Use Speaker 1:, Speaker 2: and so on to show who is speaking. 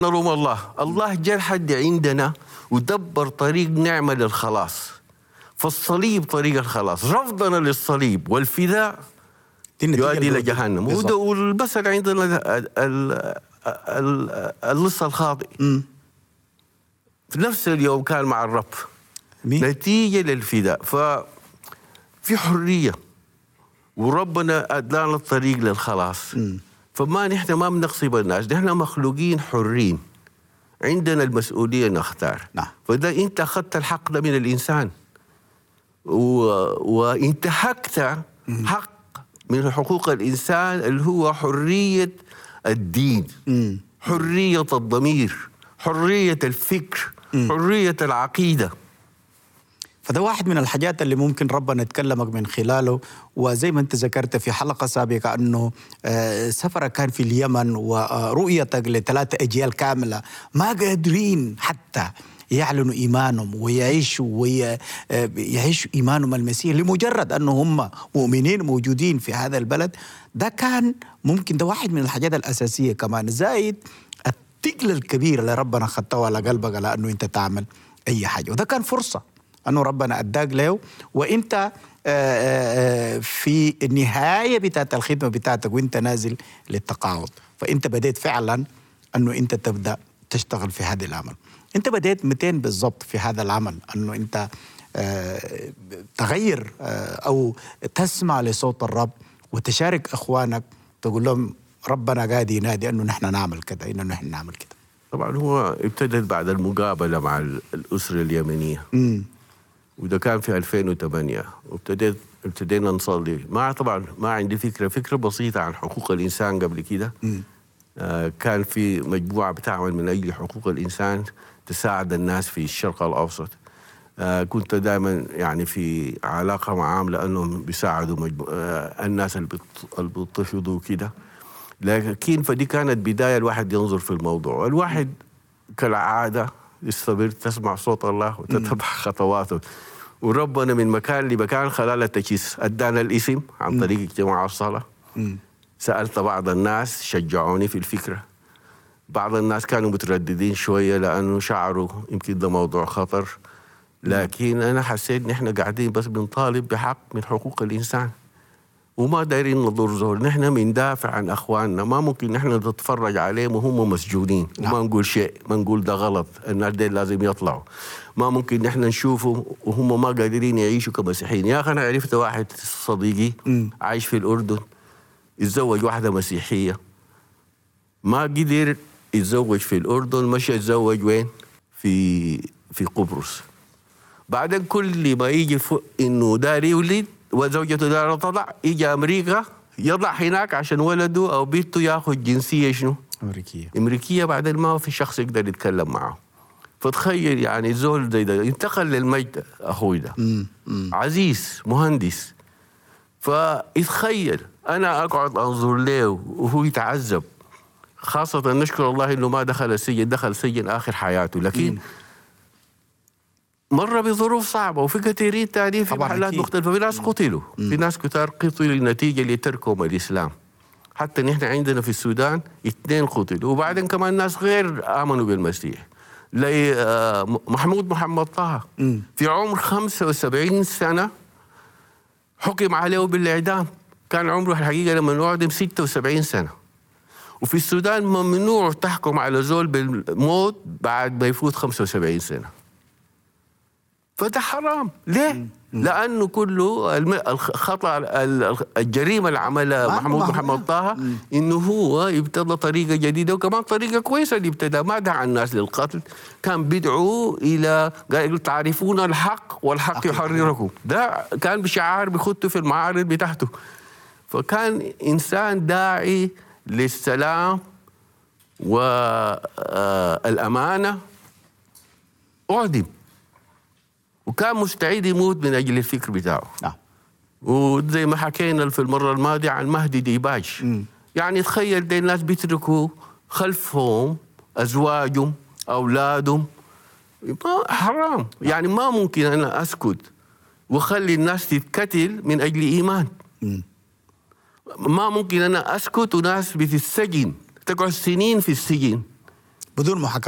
Speaker 1: نروم الله الله جاء لحد عندنا ودبر طريق نعمة للخلاص فالصليب طريق الخلاص رفضنا للصليب والفداء
Speaker 2: دي النتيجة
Speaker 1: يؤدي
Speaker 2: اللي
Speaker 1: إلى جهنم
Speaker 2: بالضبط.
Speaker 1: وده- والمثل عندنا ال- ال- ال- اللص الخاطئ
Speaker 2: مم.
Speaker 1: في نفس اليوم كان مع الرب
Speaker 2: مين؟
Speaker 1: نتيجة للفداء ففي حرية وربنا أدانا الطريق للخلاص فما نحن ما بنغصب الناس نحن مخلوقين حرين عندنا المسؤولية نختار
Speaker 2: نعم.
Speaker 1: فده أنت أخذت الحق ده من الإنسان و... وانتهكت حق من حقوق الإنسان اللي هو حرية الدين
Speaker 2: مم.
Speaker 1: حرية الضمير حرية الفكر حرية العقيدة
Speaker 2: فده واحد من الحاجات اللي ممكن ربنا يتكلمك من خلاله وزي ما انت ذكرت في حلقه سابقه انه آه، سفرك كان في اليمن ورؤيتك لثلاثه اجيال كامله ما قادرين حتى يعلنوا ايمانهم ويعيشوا ويعيشوا ايمانهم المسيح لمجرد انه هم مؤمنين موجودين في هذا البلد ده كان ممكن ده واحد من الحاجات الاساسيه كمان زايد الثقل الكبير اللي ربنا خدته على قلبك على انه انت تعمل اي حاجه وده كان فرصه انه ربنا اداك له وانت آه، آه، آه، في النهايه بتاعت الخدمه بتاعتك وانت نازل للتقاعد فانت بديت فعلا انه انت تبدا تشتغل في هذا العمل انت بديت 200 بالضبط في هذا العمل انه انت آه، تغير آه، او تسمع لصوت الرب وتشارك اخوانك تقول لهم ربنا قاعد ينادي انه نحن نعمل كذا انه نحن نعمل كذا
Speaker 1: طبعا هو ابتدت بعد المقابلة مع ال- الأسرة اليمنية
Speaker 2: امم
Speaker 1: وده كان في 2008 وابتديت ابتدينا نصلي ما طبعا ما عندي فكرة فكرة بسيطة عن حقوق الإنسان قبل كده آه كان في مجموعة بتعمل من أجل حقوق الإنسان تساعد الناس في الشرق الأوسط آه كنت دائما يعني في علاقة معهم لأنهم بيساعدوا مجمو... آه الناس اللي بت- اللي بيضطهدوا كده لكن فدي كانت بداية الواحد ينظر في الموضوع الواحد كالعادة يستمر تسمع صوت الله وتتبع خطواته وربنا من مكان لمكان خلال التجهيز ادانا الاسم عن طريق اجتماع الصلاه سالت بعض الناس شجعوني في الفكره بعض الناس كانوا مترددين شويه لانه شعروا يمكن ده موضوع خطر لكن انا حسيت ان احنا قاعدين بس بنطالب بحق من حقوق الانسان وما دايرين نضر زول نحن بندافع عن اخواننا ما ممكن نحن نتفرج عليهم وهم مسجونين
Speaker 2: نعم.
Speaker 1: وما نقول شيء ما نقول ده غلط الناس دي لازم يطلعوا ما ممكن نحن نشوفهم وهم ما قادرين يعيشوا كمسيحيين يا اخي انا عرفت واحد صديقي
Speaker 2: مم.
Speaker 1: عايش في الاردن يتزوج واحده مسيحيه ما قدر يتزوج في الاردن مشى يتزوج وين في في قبرص بعدين كل ما يجي فوق انه دار يولد وزوجته دار تضع يجي امريكا يضع هناك عشان ولده او بنته ياخذ جنسيه شنو؟
Speaker 2: امريكيه
Speaker 1: امريكيه بعدين ما في شخص يقدر يتكلم معه فتخيل يعني زول زي ده انتقل للمجد اخوي ده
Speaker 2: مم. مم.
Speaker 1: عزيز مهندس فيتخيل انا اقعد انظر له وهو يتعذب خاصة نشكر الله انه ما دخل السجن دخل سجن اخر حياته لكن مر بظروف صعبة وفي كثيرين تانيين في
Speaker 2: طبعاً
Speaker 1: محلات
Speaker 2: أكيد.
Speaker 1: مختلفة في ناس قتلوا في ناس كتار قتلوا نتيجة لتركهم الإسلام حتى نحن عندنا في السودان اثنين قتلوا وبعدين كمان ناس غير آمنوا بالمسيح زي آه، م- محمود محمد طه
Speaker 2: مم.
Speaker 1: في عمر 75 سنة حكم عليه بالإعدام كان عمره الحقيقة لما أعدم 76 سنة وفي السودان ممنوع تحكم على زول بالموت بعد ما يفوت 75 سنة فده حرام ليه؟ لأنه كله الم- الخ- خطأ ال- الجريمة اللي عملها
Speaker 2: ما-
Speaker 1: محمود
Speaker 2: ما هو-
Speaker 1: محمد طه إنه هو ابتدى طريقة جديدة وكمان طريقة كويسة اللي ابتدى ما دعا الناس للقتل كان بيدعو إلى قال يقول تعرفون الحق والحق
Speaker 2: حق
Speaker 1: يحرركم ده كان بشعار بيخطه في المعارض بتاعته فكان إنسان داعي للسلام والأمانة أعدم وكان مستعد يموت من أجل الفكر بتاعه
Speaker 2: نعم
Speaker 1: وزي ما حكينا في المرة الماضية عن مهدي ديباج
Speaker 2: مم.
Speaker 1: يعني تخيل دي الناس بيتركوا خلفهم أزواجهم أولادهم ما حرام يعني ما ممكن أنا أسكت وأخلي الناس تتقتل من أجل إيمان
Speaker 2: مم.
Speaker 1: ما ممكن أنا أسكت وناس بتتسجن تقعد سنين في السجن
Speaker 2: بدون محاكمة